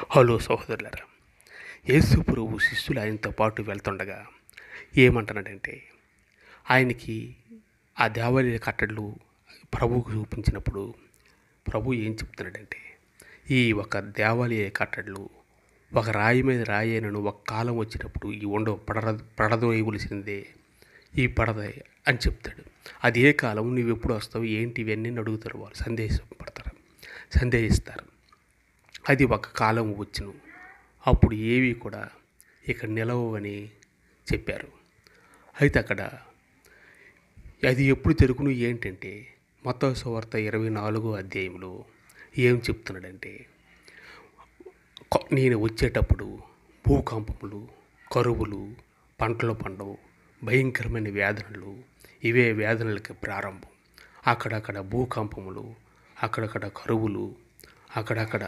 hello సహోదరులరా యేసు ప్రభు శిష్యులు ఆయనతో పాటు వెళ్తుండగా ఏమంటున్నాడంటే ఆయనకి ఆ దేవాలయ కట్టడలు ప్రభువుకు చూపించినప్పుడు ప్రభు ఏం చెప్తున్నాడంటే ఈ ఒక దేవాలయ కట్టడలు ఒక రాయి మీద రాయి అయినను ఒక కాలం వచ్చినప్పుడు ఈ ఉండవు పడర పడదోయవలసిందే ఈ పడద అని చెప్తాడు అది ఏ కాలం నువ్వు ఎప్పుడు వస్తావు ఏంటి ఇవన్నీ అని అడుగుతారు వాళ్ళు సందేశం పడతారు సందేహిస్తారు అది ఒక కాలం వచ్చును అప్పుడు ఏవి కూడా ఇక్కడ నిలవని చెప్పారు అయితే అక్కడ అది ఎప్పుడు జరుగును ఏంటంటే మొత్తం సువార్త ఇరవై నాలుగో అధ్యాయంలో ఏం చెప్తున్నాడంటే కొ- నేను వచ్చేటప్పుడు భూకంపములు కరువులు పంటలు పండవు భయంకరమైన వేదనలు ఇవే వేదనలకి ప్రారంభం అక్కడక్కడ భూకంపములు అక్కడక్కడ కరువులు అక్కడక్కడ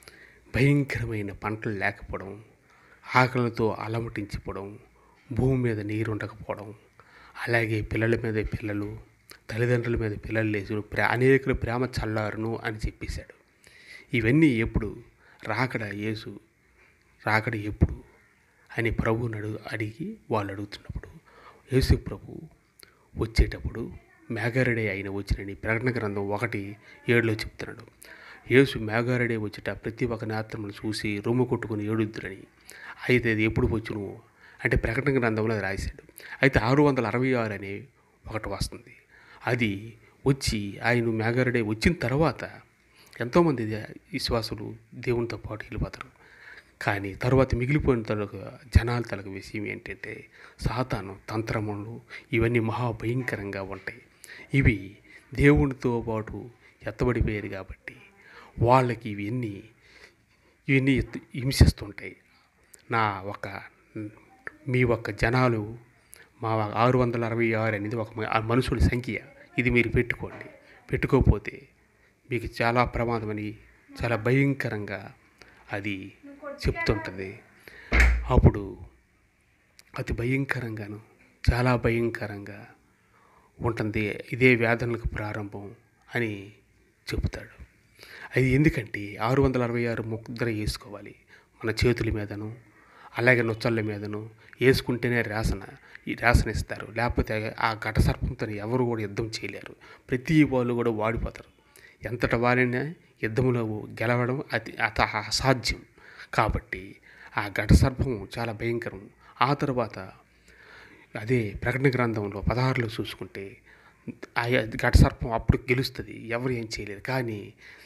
భయంకరమైన పంటలు లేకపోవడం ఆకలితో అలమటించిపోవడం భూమి మీద నీరు ఉండకపోవడం అలాగే పిల్లల మీద పిల్లలు తల్లిదండ్రుల మీద పిల్లలు లేచి ప్రే అనేకుల ప్రేమ చల్లారును అని చెప్పేశాడు ఇవన్నీ ఎప్పుడు రాకడ యేసు రాకడ ఎప్పుడు అని ప్రభువుని అడుగు అడిగి వాళ్ళు అడుగుతున్నప్పుడు యేసు ప్రభు వచ్చేటప్పుడు మేఘారెడే ఆయన వచ్చినని ప్రకటన గ్రంథం ఒకటి ఏడులో చెప్తున్నాడు యేసు మేఘారెడే వచ్చేట ప్రతి ఒక్క నేత్రమును చూసి రొమ్ము కొట్టుకుని ఏడుద్దురని అయితే అది ఎప్పుడు వచ్చును అంటే ప్రకటన గ్రంథంలో అది రాశాడు అయితే ఆరు వందల అరవై ఆరు అనే ఒకటి వస్తుంది అది వచ్చి ఆయన మేఘారెడే వచ్చిన తర్వాత ఎంతోమంది దే- విశ్వాసులు దేవునితో పాటు వెళ్ళిపోతారు కానీ తర్వాత మిగిలిపోయిన తలకు జనాల తలకు విషయం ఏంటంటే సాతాను తంత్రములు ఇవన్నీ మహాభయంకరంగా ఉంటాయి ఇవి దేవునితో పాటు ఎత్తబడిపోయారు కాబట్టి వాళ్ళకి ఇవన్నీ ఇవన్నీ ఎత్తు- హింసిస్తుంటాయి నా ఒక మీ ఒక్క జనాలు మా ఆరు వందల అరవై ఆరు అనేది ఒక మ- ఆ మనుషుల సంఖ్య ఇది మీరు పెట్టుకోండి పెట్టుకోకపోతే మీకు చాలా ప్రమాదమని చాలా భయంకరంగా అది చెప్తుంటుంది అప్పుడు అతి భయంకరంగాను చాలా భయంకరంగా ఉంటుంది ఇదే వేదనలకు ప్రారంభం అని చెబుతాడు అది ఎందుకంటే ఆరు వందల అరవై ఆరు ముద్ర వేసుకోవాలి మన చేతుల మీదను అలాగే నొచ్చళ్ళ మీదను వేసుకుంటేనే రేసన ఈ రేసన ఇస్తారు లేకపోతే ఆ ఘట సర్పంతో ఎవరు కూడా యుద్ధం చేయలేరు ప్రతి వాళ్ళు కూడా వాడిపోతారు ఎంతట వారినా యుద్ధంలో గెలవడం అతి అత అసాధ్యం కాబట్టి ఆ ఘట సర్పం చాలా భయంకరం ఆ తర్వాత అదే ప్రకటన గ్రంథంలో పదహారులో చూసుకుంటే ఆ ఘట సర్పం అప్పుడు గెలుస్తుంది ఎవరు ఏం చేయలేరు కానీ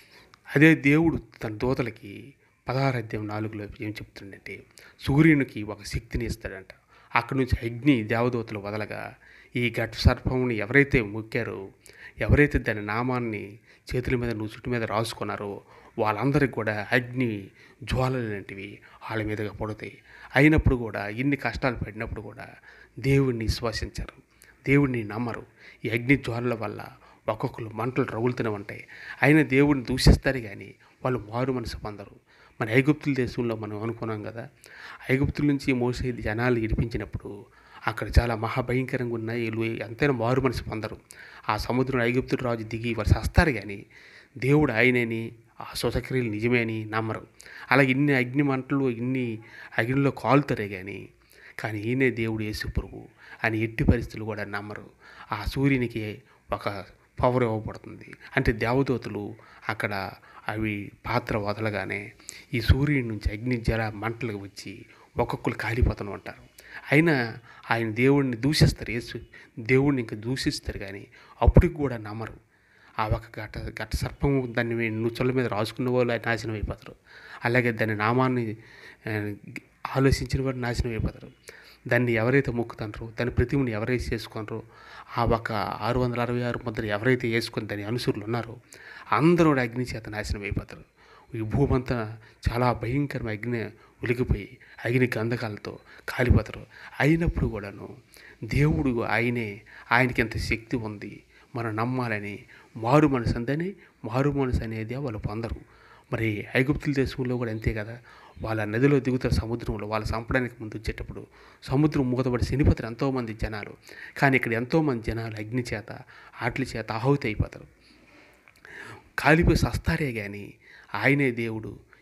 అదే దేవుడు తన దూతలకి పదహారు అధ్యాయం నాలుగులో ఏం చెప్తుందంటే సూర్యునికి ఒక శక్తిని ఇస్తాడంట అక్కడి నుంచి అగ్ని దేవదూతలు వదలగా ఈ ఘట సర్పముని ఎవరైతే మొక్కారో ఎవరైతే దాని నామాన్ని చేతుల మీద నుసుటి మీద రాసుకున్నారో వాళ్ళందరికీ కూడా అగ్ని జ్వాలలు లాంటివి వాళ్ళ మీదగా పడతాయి అయినప్పుడు కూడా ఇన్ని కష్టాలు పడినప్పుడు కూడా దేవుణ్ణి విశ్వసించరు దేవుణ్ణి నమ్మరు ఈ అగ్ని జ్వాలల వల్ల ఒక్కొక్కరు మంటలు రగులుతూనే ఉంటాయి అయినా దేవుడిని దూషిస్తారు కానీ వాళ్ళు మారు మనసు పొందరు మన ఐగుప్తుల దేశంలో మనం అనుకున్నాం కదా ఐగుప్తుల నుంచి మోసే జనాలు ఇడిపించినప్పుడు అక్కడ చాలా మహాభయంకరంగా ఉన్నాయి వీళ్ళు ఎంతైనా మారు మనసు పొందరు ఆ సముద్రం ఐగుప్తుడు రాజు దిగి వాళ్ళు వస్తారు కానీ దేవుడు ఆయనని ఆ శుసక్రియలు నిజమే అని నమ్మరు అలాగే ఇన్ని అగ్ని మంటలు ఇన్ని అగ్నిలో కాలుతారే కానీ కానీ ఈయనే దేవుడు యేసు ప్రభు అని ఎట్టి పరిస్థితులు కూడా నమ్మరు ఆ సూర్యునికి ఒక పవర్ ఇవ్వబడుతుంది అంటే దేవదూతలు అక్కడ అవి పాత్ర వదలగానే ఈ సూర్యుడి నుంచి అగ్ని జల మంటలకు వచ్చి ఒక్కొక్కరు కాలిపోతూ ఉంటారు అయినా ఆయన దేవుడిని దూషిస్తారు యేసు దేవుడిని ఇంకా దూషిస్తారు కానీ అప్పటికి కూడా నమ్మరు ఆ ఒక ఘట ఘట సర్పం దాన్ని మీ నుచ్చల మీద రాసుకున్న వాళ్ళు నాశనం అయిపోతారు అలాగే దాని నామాన్ని ఆ, ఆలోచించిన వారు నాశనం అయిపోతారు దాన్ని ఎవరైతే మొక్కుతారో దాని ప్రతిమని ఎవరైతే చేసుకున్నారో ఆ ఒక ఆరు వందల అరవై ఆరు ముద్ర ఎవరైతే వేసుకొని దాని అనుసరులు ఉన్నారో అందరూ కూడా అగ్ని చేత నాశనం అయిపోతారు ఈ భూమి అంతా చాలా భయంకరమైన అగ్ని ఉలికిపోయి అగ్ని గంధకాలతో కాలిపోతారు అయినప్పుడు కూడాను దేవుడు ఆయనే ఆయనకి ఎంత శక్తి ఉంది మనం నమ్మాలని మారు మనసు అందని మారు మనసు అనేది వాళ్ళు పొందరు మరి ఐగుప్తుల దేశంలో కూడా అంతే కదా వాళ్ళ నదిలో దిగుతారు సముద్రంలో వాళ్ళ చంపడానికి ముందు వచ్చేటప్పుడు సముద్రం మూతపడి చనిపోతారు ఎంతోమంది జనాలు కానీ ఇక్కడ ఎంతోమంది జనాలు అగ్ని చేత ఆటల చేత ఆహుతి అయిపోతారు కాలిపోయి సస్తారే కానీ ఆయనే దేవుడు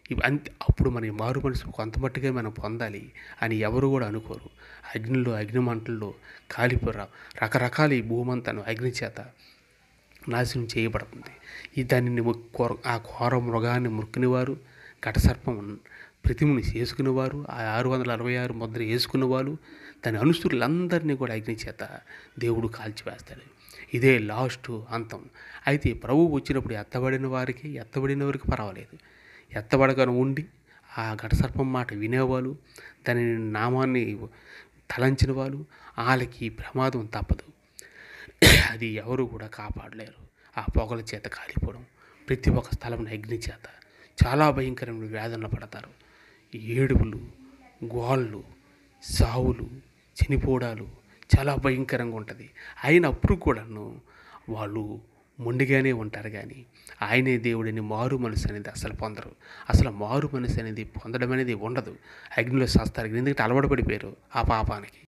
ఇవి అంతే అప్పుడు మన మారు మనసు కొంత మట్టుగా మనం పొందాలి అని ఎవరు కూడా అనుకోరు అగ్నిలో అగ్ని మంటల్లో కాలిపోర రకరకాల ఈ భూమంతను అగ్ని చేత నాశనం చేయబడుతుంది ఈ దానిని ము- కోర- ఆ ఘోర మృగాన్ని మురుకునేవారు ఘటసర్పం ప్రతిమని చేసుకునేవారు ఆ ఆరు వందల అరవై ఆరు ముద్ర వేసుకునేవారు దాని అనుసరులందరినీ కూడా అగ్ని చేత దేవుడు కాల్చివేస్తాడు ఇదే లాస్ట్ అంతం అయితే ప్రభువు వచ్చినప్పుడు ఎత్తబడిన వారికి ఎత్తబడిన వారికి పర్వాలేదు ఎత్తబడగానే ఉండి ఆ ఘటసర్పం మాట వినేవాళ్ళు దాని నామాన్ని తలంచిన వాళ్ళు వాళ్ళకి ప్రమాదం తప్పదు అది ఎవరు కూడా కాపాడలేరు ఆ పొగల చేత కాలిపోవడం ప్రతి ఒక్క స్థలం అగ్ని చేత చాలా భయంకరమైన వేదన పడతారు ఏడుపులు గోళ్ళు సావులు చనిపోవడాలు చాలా భయంకరంగా ఉంటుంది అయినప్పుడు కూడాను వాళ్ళు మొండిగానే ఉంటారు కానీ ఆయనే దేవుడిని మారు మనసు అనేది అసలు పొందరు అసలు మారు మనసు అనేది పొందడం అనేది ఉండదు అగ్నిలో శాస్త్రానికి ఎందుకంటే అలవాటు పడిపోయారు ఆ పాపానికి